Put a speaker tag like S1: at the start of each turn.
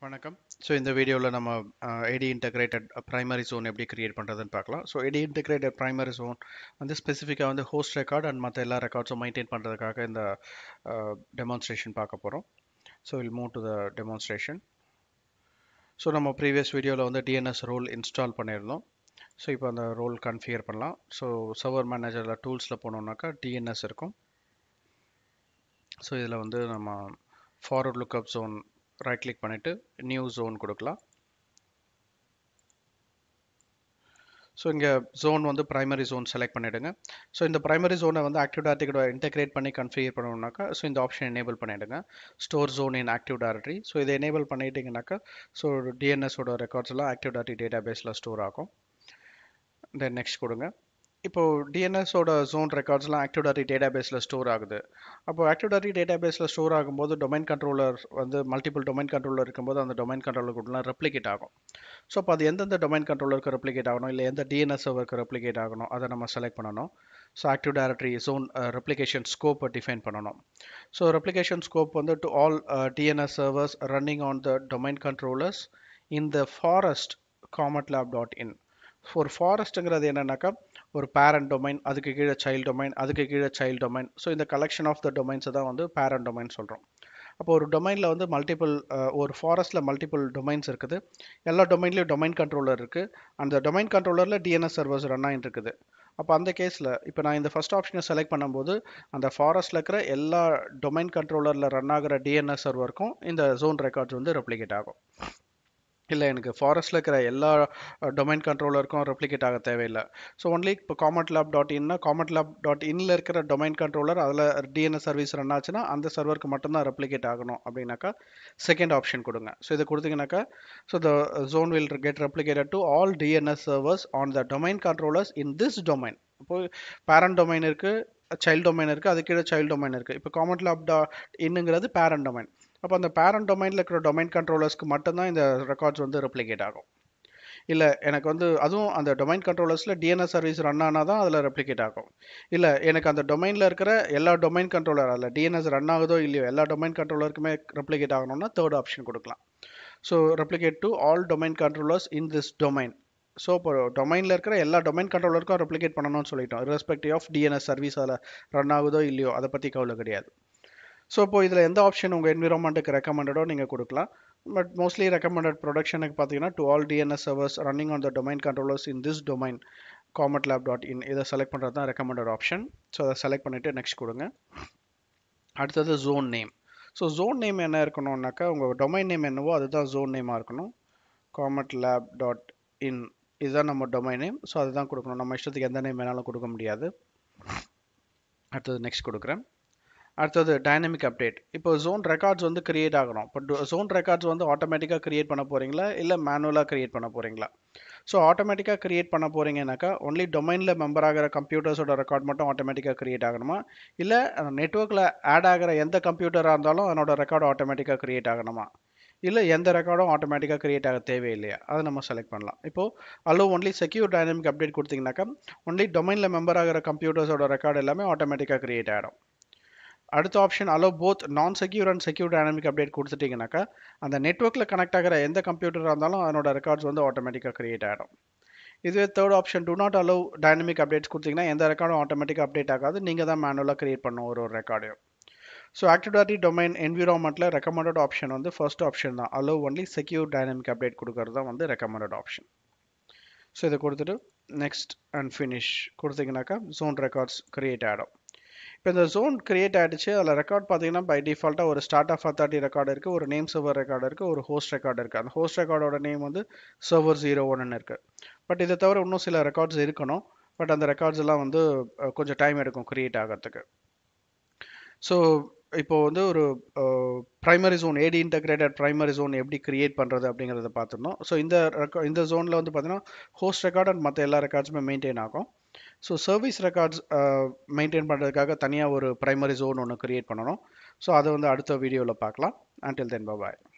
S1: வணக்கம் ஸோ இந்த வீடியோவில் நம்ம ஏடி இன்டகிரேட்டட் ப்ரைமரி ஜோன் எப்படி கிரியேட் பண்ணுறதுன்னு பார்க்கலாம் so AD integrated primary zone வந்து ஸ்பெசிஃபிக்காக வந்து ஹோஸ்ட் ரெக்கார்ட் அண்ட் மற்ற எல்லா ரெக்கார்ட்ஸும் மெயின்டைன் பண்ணுறதுக்காக இந்த டெமான்ஸ்ட்ரேஷன் பார்க்க போகிறோம் so will move to the demonstration so நம்ம ப்ரீவியஸ் வீடியோவில் வந்து டிஎன்எஸ் ரோல் இன்ஸ்டால் பண்ணியிருந்தோம் ஸோ இப்போ அந்த ரோல் கன்ஃபிகர் பண்ணலாம் ஸோ சர்வர் மேனேஜரில் டூல்ஸில் போனோம்னாக்கா டிஎன்எஸ் இருக்கும் ஸோ இதில் வந்து நம்ம forward lookup zone right click பண்ணிவிட்டு நியூ ஜோன் கொடுக்கலாம் ஸோ இங்கே ஜோன் வந்து ப்ரைமரி ஜோன் செலக்ட் பண்ணிவிடுங்க ஸோ இந்த ப்ரைமரி ஜோனை வந்து ஆக்டிவ் டேரக்டரி இன்டெகிரேட் பண்ணி கன்ஃபிகர் பண்ணணும்னாக்கா ஸோ இந்த ஆப்ஷன் எனேபிள் பண்ணிவிடுங்க store zone in active directory so இதை எனேபிள் பண்ணிட்டீங்கன்னாக்கா ஸோ டிஎன்எஸோட ரெக்கார்ட்ஸ் எல்லாம் ஆக்டிவ் டேரக்டரி டேட்டா பேஸில் ஸ்டோர் ஆகும் தென் நெக்ஸ்ட் கொடுங்க இப்போ டிஎன்எஸோட ஜோன் ரெக்கார்ட்ஸ்லாம் ஆக்டிவ் டாரி டேட்டா பேஸில் ஸ்டோர் ஆகுது அப்போ ஆக்டிவ் டாரி டேட்டா பேஸில் ஸ்டோர் ஆகும்போது டொமைன் கண்ட்ரோலர் வந்து மல்டிபிள் டொமைன் கண்ட்ரோலர் இருக்கும்போது அந்த டொமைன் கண்ட்ரோலருக்குலாம் ரெப்ளிகேட் ஆகும் ஸோ அப்போ அது எந்தெந்த டொமைன் கண்ட்ரோலருக்கு ரெப்ளிகேட் ஆகணும் இல்லை எந்த டிஎன்எஸ் சர்வருக்கு ரெப்ளிகேட் ஆகணும் அதை நம்ம செலக்ட் பண்ணணும் so active directory zone replication ஸ்கோப்பை டிஃபைன் பண்ணணும் ஸோ ரெப்ளிகேஷன் ஸ்கோப் வந்து to all DNS servers running on the domain controllers in the forest comet lab dot in ஒரு ஃபாரஸ்ட்டுங்கிறது என்னன்னாக்கா ஒரு பேரண்ட் டொமைன் அதுக்கு கீழே சைல்டு டொமைன் அதுக்கு கீழே சைல்டு டொமைன் ஸோ இந்த கலெக்ஷன் ஆஃப் த டொமைன்ஸை தான் வந்து பேரண்ட் டொமைன் சொல்கிறோம் அப்போ ஒரு டொமைனில் வந்து மல்டிபிள் ஒரு ஃபாரஸ்ட்டில் மல்டிபிள் டொமைன்ஸ் இருக்குது எல்லா டொமைன்லேயும் டொமைன் கண்ட்ரோலர் இருக்குது அந்த டொமைன் கண்ட்ரோலரில் டிஎன்எஸ் சர்வர்ஸ் ரன் ஆகிட்டு இருக்குது அப்போ அந்த கேஸில் இப்போ நான் இந்த ஃபஸ்ட் ஆப்ஷனை செலக்ட் பண்ணும்போது அந்த ஃபாரஸ்ட்டில் இருக்கிற எல்லா டொமைன் கண்ட்ரோலரில் ரன் ஆகிற டிஎன்எஸ் சர்வருக்கும் இந்த ஜோன் ரெக்கார்ட்ஸ் வந்து ரெப்ளிகேட் ஆகும் இல்லை எனக்கு ஃபாரஸ்ட்டில் இருக்கிற எல்லா டொமைன் கண்ட்ரோலருக்கும் ரெப்ளிகேட் ஆக தேவையில்லை ஸோ ஒன்லி இப்போ காமட் லேப் டாட் இன்னா காமட் லேப் டாட் இன்ல இருக்கிற டொமைன் கண்ட்ரோலர் அதில் டிஎன்எஸ் சர்வீஸ் ரன் ஆச்சுன்னா அந்த சர்வருக்கு மட்டும்தான் ரெப்ளிகேட் ஆகணும் அப்படின்னாக்கா செகண்ட் ஆப்ஷன் கொடுங்க ஸோ இதை கொடுத்தீங்கன்னாக்கா so the zone will get replicated to all DNS servers on the domain controllers in this domain இப்போ பேரண்ட் டொமைன் இருக்குது சைல்டு டொமைன் இருக்குது அது கீழே சைல்டு டொமைன் இருக்குது இப்போ காமட் லேப் டாட் இன்னுங்கிறது பேரண்ட் டொமைன் அப்போ அந்த பேரண்ட் டொமைனில் இருக்கிற டொமைன் கண்ட்ரோலர்ஸ்க்கு மட்டும்தான் இந்த ரெக்கார்ட்ஸ் வந்து ரெப்ளிகேட் ஆகும் இல்லை எனக்கு வந்து அதுவும் அந்த டொமைன் கண்ட்ரோலர்ஸில் டிஎன்எஸ் சர்வீஸ் ரன் ஆனால் தான் அதில் ரெப்ளிகேட் ஆகும் இல்லை எனக்கு அந்த டொமைனில் இருக்கிற எல்லா டொமைன் கண்ட்ரோலர் அதில் டிஎன்எஸ் ரன் ஆகுதோ இல்லையோ எல்லா டொமைன் கண்ட்ரோலருக்குமே ரெப்ளிகேட் ஆகணும்னா தேர்ட் ஆப்ஷன் கொடுக்கலாம் so replicate to all domain controllers in this domain so இப்போ டொமைனில் இருக்கிற எல்லா டொமைன் கண்ட்ரோலருக்கும் ரெப்ளிகேட் பண்ணணும்னு சொல்லிட்டோம் ரெஸ்பெக்டிவ் ஆஃப் டிஎன்எஸ் சர்வீஸ் அதில் ரன் ஆகுதோ இல்லையோ அதை பற்றி கவலை கிடையாது ஸோ இப்போ இதில் எந்த ஆப்ஷன் உங்கள் என்விரான்மெண்ட்டுக்கு ரெக்கமெண்டடோ நீங்கள் கொடுக்கலாம் பட் மோஸ்ட்லி ரெக்கமெண்டட் ப்ரொடக்ஷனுக்கு பார்த்தீங்கன்னா to all DNS servers running on the domain controllers in this domain comet lab dot in இதை செலக்ட் பண்ணுறது தான் ரெக்கமெண்டட் ஆப்ஷன் ஸோ அதை செலக்ட் பண்ணிவிட்டு நெக்ஸ்ட் கொடுங்க அடுத்தது zone name so zone name என்ன இருக்கணும்னாக்கா உங்கள் டொமைன் நேம் என்னவோ அதுதான் ஜோன் நேமாக இருக்கணும் காமட் லேப் டாட் இன் இதுதான் நம்ம டொமைன் நேம் ஸோ அதுதான் கொடுக்கணும் நம்ம இஷ்டத்துக்கு எந்த நேம் வேணாலும் கொடுக்க முடியாது அடுத்தது நெக்ஸ்ட் கொடுக்குறேன் அடுத்தது டைனமிக் அப்டேட் இப்போ ஜோன் ரெக்கார்ட்ஸ் வந்து கிரியேட் ஆகணும் இப்போ ஜோன் ரெக்கார்ட்ஸ் வந்து ஆட்டோமேட்டிக்காக கிரியேட் பண்ண போகிறீங்களா இல்லை மேனுவலாக கிரியேட் பண்ண போகிறீங்களா ஸோ ஆட்டோமேட்டிக்காக கிரியேட் பண்ண போகிறீங்கன்னாக்கா ஒன்லி டொமைனில் மெம்பர் ஆகிற கம்ப்யூட்டர்ஸோட ரெக்கார்ட் மட்டும் ஆட்டோமேட்டிக்காக கிரியேட் ஆகணுமா இல்லை நெட்ஒர்க்கில் ஆட் ஆகிற எந்த கம்ப்யூட்டராக இருந்தாலும் அதனோட ரெக்கார்டு ஆட்டோமேட்டிக்காக கிரியேட் ஆகணுமா இல்லை எந்த ரெக்கார்டும் ஆட்டோமேட்டிக்காக கிரியேட் ஆக தேவையில்லையா அதை நம்ம செலக்ட் பண்ணலாம் இப்போது allow only secure dynamic update கொடுத்தீங்கன்னாக்கா ஒன்லி டொமைனில் மெம்பர் ஆகிற கம்ப்யூட்டர்ஸோட ரெக்கார்டு எல்லாமே ஆட்டோமேட்டிக்காக கிரியேட் ஆகிடும் அடுத்த option allow both non secure and secure dynamic update கொடுத்துட்டிங்கனாக்கா அந்த நெட்ஒர்க்கில் கனெக்ட் ஆகிற எந்த கம்ப்யூட்டராக இருந்தாலும் அதனோட ரெக்கார்ட்ஸ் வந்து ஆட்டோமேட்டிக்காக கிரியேட் ஆகிடும் இதுவே third option do not allow dynamic updates கொடுத்தீங்கன்னா எந்த ரெக்கார்டும் ஆட்டோமேட்டிக்காக அப்டேட் ஆகாது நீங்கள் தான் மேனுவலாக கிரியேட் பண்ணும் ஒரு ஒரு ரெக்கார்டையும் ஸோ ஆக்டிவிட்டி டொமைன் என்விரான்மெண்ட்டில் ரெக்கமெண்டட் ஆப்ஷன் வந்து ஃபர்ஸ்ட் ஆப்ஷன் தான் allow only secure dynamic update கொடுக்கறது தான் வந்து ரெக்கமெண்டட் ஆப்ஷன் ஸோ இதை கொடுத்துட்டு நெக்ஸ்ட் அண்ட் ஃபினிஷ் கொடுத்தீங்கன்னாக்கா ஜோன் ரெக்கார்ட்ஸ் கிரியேட் ஆகிடும் இப்போ இந்த ஜோன் கிரியேட் ஆகிடுச்சு அதில் ரெக்கார்ட் பார்த்தீங்கன்னா பை டிஃபால்ட்டாக ஒரு ஸ்டார்ட் ஆஃப் அத்தாரிட்டி ரெக்கார்டு இருக்குது ஒரு நேம் சர்வர் ரெக்கார்டு இருக்குது ஒரு ஹோஸ்ட் ரெக்கார்டு இருக்குது அந்த ஹோஸ்ட் ரெக்கார்டோட நேம் வந்து சர்வர் ஜீரோ ஒன்னு இருக்குது பட் இதை தவிர இன்னும் சில ரெக்கார்ட்ஸ் இருக்கணும் பட் அந்த ரெக்கார்ட்ஸ் எல்லாம் வந்து கொஞ்சம் டைம் எடுக்கும் கிரியேட் ஆகிறதுக்கு ஸோ இப்போ வந்து ஒரு primary zone AD integrated primary zone எப்படி கிரியேட் பண்ணுறது அப்படிங்கிறத பார்த்துருந்தோம் ஸோ இந்த இந்த ஜோனில் வந்து பார்த்தீங்கன்னா ஹோஸ்ட் ரெக்கார்ட் அண்ட் மற்ற எல்லா ரெக்கார்ட்ஸுமே மெயின்டைன் ஆகும் ஸோ சர்வீஸ் ரெக்கார்ட்ஸ் மெயின்டைன் பண்ணுறதுக்காக தனியாக ஒரு ப்ரைமரி ஜோன் ஒன்று க்ரியேட் பண்ணணும் ஸோ அதை வந்து அடுத்த வீடியோவில் பார்க்கலாம் அண்டில் தென் பாய்